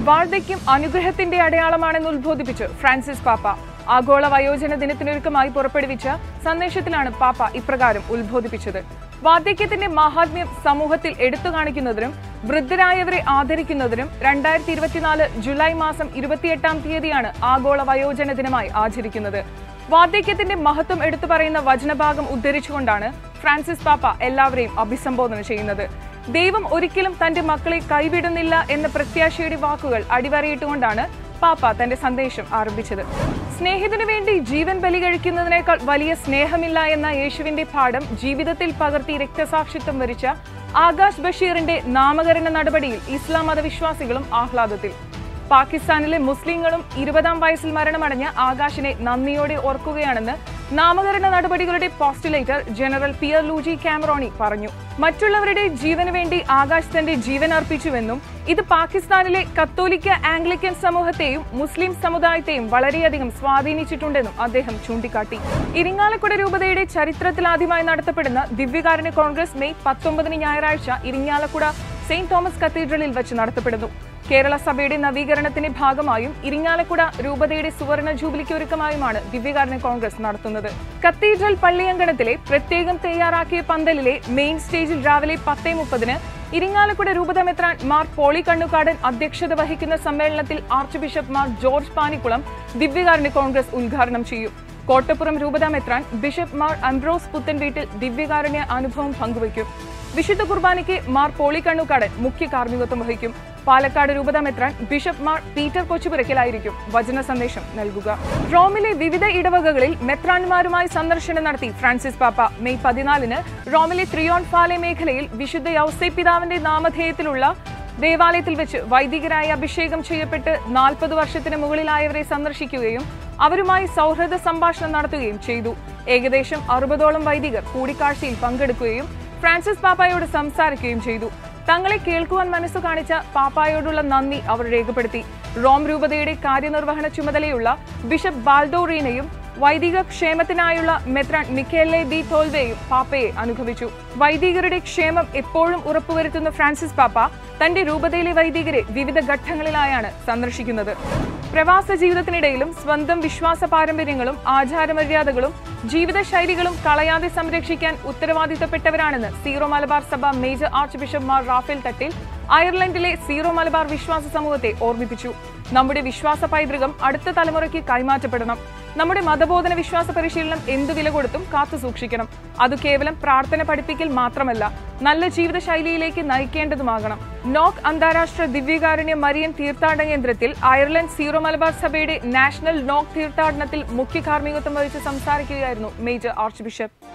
വാർദ്ധക്യം അനുഗ്രഹത്തിന്റെ അടയാളമാണെന്ന് ഉത്ബോധിപ്പിച്ച് ഫ്രാൻസിസ് പാപ്പ ആഗോള വയോജന ദിനത്തിനൊരുക്കമായി പുറപ്പെടുവിച്ച സന്ദേശത്തിലാണ് പാപ്പ ഇപ്രകാരം ഉത്ബോധിപ്പിച്ചത് വാർദ്ധക്യത്തിന്റെ മാഹാത്മ്യം സമൂഹത്തിൽ എടുത്തു കാണിക്കുന്നതിനും വൃദ്ധരായവരെ ആദരിക്കുന്നതിനും രണ്ടായിരത്തി ഇരുപത്തിനാല് ജൂലൈ മാസം ഇരുപത്തിയെട്ടാം തീയതിയാണ് ആഗോള വയോജന ദിനമായി ആചരിക്കുന്നത് വാർദ്ധക്യത്തിന്റെ മഹത്വം എടുത്തു പറയുന്ന വചനഭാഗം ഉദ്ധരിച്ചുകൊണ്ടാണ് ഫ്രാൻസിസ് പാപ്പ എല്ലാവരെയും അഭിസംബോധന ചെയ്യുന്നത് ദൈവം ഒരിക്കലും തന്റെ മക്കളെ കൈവിടുന്നില്ല എന്ന പ്രത്യാശയുടെ വാക്കുകൾ അടിവരയിട്ടുകൊണ്ടാണ് പാപ്പ തന്റെ സന്ദേശം ആരംഭിച്ചത് സ്നേഹിതനു വേണ്ടി ജീവൻ ബലി കഴിക്കുന്നതിനേക്കാൾ വലിയ സ്നേഹമില്ല എന്ന യേശുവിന്റെ പാഠം ജീവിതത്തിൽ പകർത്തി രക്തസാക്ഷിത്വം വരിച്ച ആകാശ് ബഷീറിന്റെ നാമകരണ നടപടിയിൽ ഇസ്ലാം മതവിശ്വാസികളും ആഹ്ലാദത്തിൽ പാകിസ്ഥാനിലെ മുസ്ലിങ്ങളും ഇരുപതാം വയസ്സിൽ മരണമടഞ്ഞ ആകാശിനെ നന്ദിയോടെ ഓർക്കുകയാണെന്ന് നാമകരണ നടപടികളുടെ postulator general Pier Luigi Cameroni പറഞ്ഞു മറ്റുള്ളവരുടെ ജീവന് വേണ്ടി ആകാശ് തന്റെ ജീവൻ അർപ്പിച്ചുവെന്നും ഇത് പാകിസ്ഥാനിലെ കത്തോലിക്ക ആംഗ്ലിക്കൻ സമൂഹത്തെയും മുസ്ലിം സമുദായത്തെയും വളരെയധികം സ്വാധീനിച്ചിട്ടുണ്ടെന്നും അദ്ദേഹം ചൂണ്ടിക്കാട്ടി ഇരിങ്ങാലക്കുട രൂപതയുടെ ചരിത്രത്തിലാദ്യമായി നടത്തപ്പെടുന്ന ദിവ്യകാരുണ്യ കോൺഗ്രസ് മെയ് പത്തൊമ്പതിന് ഞായറാഴ്ച ഇരിങ്ങാലക്കുട സെയിന്റ് തോമസ് കത്തീഡ്രലിൽ വെച്ച് നടത്തപ്പെടുന്നു കേരള സഭയുടെ നവീകരണത്തിന്റെ ഭാഗമായും ഇരിങ്ങാലക്കുട രൂപതയുടെ സുവർണ ജൂബിലിക്ക് ഒരുക്കമായുമാണ് ദിവ്യകാരുണ്യ കോൺഗ്രസ് നടത്തുന്നത് കത്തീഡ്രൽ പള്ളിയങ്കണത്തിലെ പ്രത്യേകം തയ്യാറാക്കിയ പന്തലിലെ മെയിൻ സ്റ്റേജിൽ രാവിലെ പത്തേ മുപ്പതിന് ഇരിങ്ങാലക്കുട രൂപത മെത്രാൻ മാർ പോളി കണ്ണുകാടൻ അധ്യക്ഷത വഹിക്കുന്ന സമ്മേളനത്തിൽ ആർച്ച് ബിഷപ്പ് മാർ ജോർജ് പാനിക്കുളം ദിവ്യകാരുണ്യ കോൺഗ്രസ് ഉദ്ഘാടനം ചെയ്യും കോട്ടപ്പുറം രൂപത മെത്രാൻ ബിഷപ്പ് മാർ അംബ്രോസ് പുത്തൻ വീട്ടിൽ ദിവ്യകാരുണ്യ അനുഭവം പങ്കുവയ്ക്കും വിശുദ്ധ കുർബാനയ്ക്ക് മാർ പോളി കണ്ണുകാടൻ മുഖ്യ കാർമ്മികത്വം വഹിക്കും പാലക്കാട് രൂപത മെത്രാൻ ബിഷപ്പ് മാർ പീറ്റർ കൊച്ചുപുരയ്ക്കലായിരിക്കും വചന സന്ദേശം നൽകുക റോമിലെ വിവിധ ഇടവകകളിൽ മെത്രാൻമാരുമായി സന്ദർശനം നടത്തി ഫ്രാൻസിസ് പാപ്പ മെയ് പതിനാലിന് റോമിലെ ത്രിയോൺ ഫാലെ മേഖലയിൽ വിശുദ്ധ യൗസേ പിതാവിന്റെ നാമധേയത്തിലുള്ള ദേവാലയത്തിൽ വെച്ച് വൈദികരായി അഭിഷേകം ചെയ്യപ്പെട്ട് നാൽപ്പത് വർഷത്തിന് മുകളിലായവരെ സന്ദർശിക്കുകയും അവരുമായി സൗഹൃദ സംഭാഷണം നടത്തുകയും ചെയ്തു ഏകദേശം അറുപതോളം വൈദികർ കൂടിക്കാഴ്ചയിൽ പങ്കെടുക്കുകയും ഫ്രാൻസിസ് പാപ്പായോട് സംസാരിക്കുകയും ചെയ്തു തങ്ങളെ കേൾക്കുവാൻ മനസ്സു കാണിച്ച പാപ്പായോടുള്ള നന്ദി അവർ രേഖപ്പെടുത്തി റോം രൂപതയുടെ കാര്യനിർവഹണ ചുമതലയുള്ള ബിഷപ്പ് ബാൽഡോറീനയും വൈദിക ക്ഷേമത്തിനായുള്ള മെത്രാൻ മിക്കേലെ ബി തോൽവെയും പാപ്പയെ അനുഗമിച്ചു വൈദികരുടെ ക്ഷേമം എപ്പോഴും ഉറപ്പുവരുത്തുന്ന ഫ്രാൻസിസ് പാപ്പ തന്റെ രൂപതയിലെ വൈദികരെ വിവിധ ഘട്ടങ്ങളിലായാണ് സന്ദർശിക്കുന്നത് പ്രവാസ ജീവിതത്തിനിടയിലും സ്വന്തം വിശ്വാസ പാരമ്പര്യങ്ങളും ആചാരമര്യാദകളും ജീവിതശൈലികളും കളയാതെ സംരക്ഷിക്കാൻ ഉത്തരവാദിത്തപ്പെട്ടവരാണെന്ന് സീറോ മലബാർ സഭ major archbishop Mar Raphael Thattil അയർലൻഡിലെ സീറോ മലബാർ വിശ്വാസ സമൂഹത്തെ ഓർമ്മിപ്പിച്ചു നമ്മുടെ വിശ്വാസ പൈതൃകം അടുത്ത തലമുറയ്ക്ക് കൈമാറ്റപ്പെടണം നമ്മുടെ മതബോധന വിശ്വാസ പരിശീലനം എന്തു വില കൊടുത്തും കാത്തു സൂക്ഷിക്കണം അത് കേവലം പ്രാർത്ഥന പഠിപ്പിക്കൽ മാത്രമല്ല നല്ല ജീവിതശൈലിയിലേക്ക് നയിക്കേണ്ടതുമാകണം നോക്ക് അന്താരാഷ്ട്ര ദിവ്യകാരുണ്യ മരിയൻ തീർത്ഥാടന കേന്ദ്രത്തിൽ അയർലൻഡ് സീറോ മലബാർ സഭയുടെ നാഷണൽ നോക്ക് തീർത്ഥാടനത്തിൽ മുഖ്യ കാർമ്മികത്വം വഹിച്ച് സംസാരിക്കുകയായിരുന്നു മേജർ ആർച്ച് ബിഷപ്പ്